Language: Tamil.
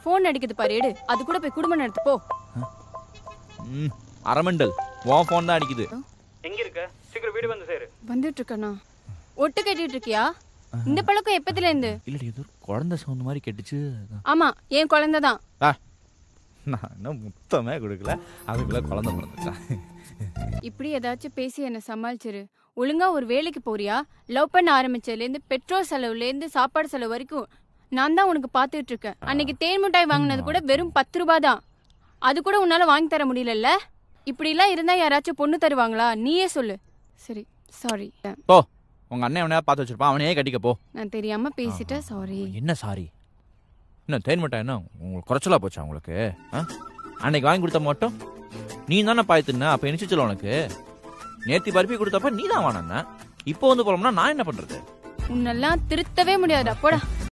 போன் அடிக்குது பாரு எடு அது கூட போய் குடும்பம் நடத்து போ ம் அரமண்டல் உன் ஃபோன் தான் அடிக்குது எங்க இருக்க சீக்கிரம் வீடு வந்து சேரு வந்துட்டு இருக்கண்ணா ஒட்டு கட்டிட்டு இருக்கியா இந்த பழக்கம் எப்பத்துல இருந்து இல்லடி ஏதோ ஒரு குழந்தை சவுண்ட் மாதிரி கேட்டுச்சு அதான். ஆமா என் குழந்தை தான் ஆ நான் இன்னும் முத்தமே கொடுக்கல அதுக்குள்ள குழந்தை பிறந்துச்சா இப்படி ஏதாச்சும் பேசி என்ன சமாளிச்சிரு ஒழுங்கா ஒரு வேலைக்கு போறியா லவ் பண்ண ஆரம்பிச்சதுல இருந்து பெட்ரோல் செலவுல இருந்து சாப்பாடு செலவு வரைக்கும் நான் தான் உனக்கு பாத்துட்டு இருக்கேன் அன்னைக்கு தேன் மிட்டாய் வாங்கினது கூட வெறும் பத்து ரூபாய் தான் அது கூட உன்னால வாங்கி தர முடியலல்ல இப்படி எல்லாம் இருந்தா யாராச்சும் பொண்ணு தருவாங்களா நீயே சொல்லு சரி சாரி போ உங்க அண்ணன் எவனையா பார்த்து வச்சிருப்பான் அவனையே கட்டிக்க போ நான் தெரியாம பேசிட்டேன் சாரி என்ன சாரி என்ன தேன் மிட்டாய் என்ன உங்களுக்கு குறைச்சலா போச்சா உங்களுக்கு ஆ? அன்னைக்கு வாங்கி கொடுத்த மட்டும் நீ தானே பாய் தின்ன அப்ப என்ன உனக்கு நேத்தி பருப்பி கொடுத்தப்ப நீ தான் வாங்கின இப்போ வந்து போறோம்னா நான் என்ன பண்றது உன்னெல்லாம் திருத்தவே முடியாதுடா போடா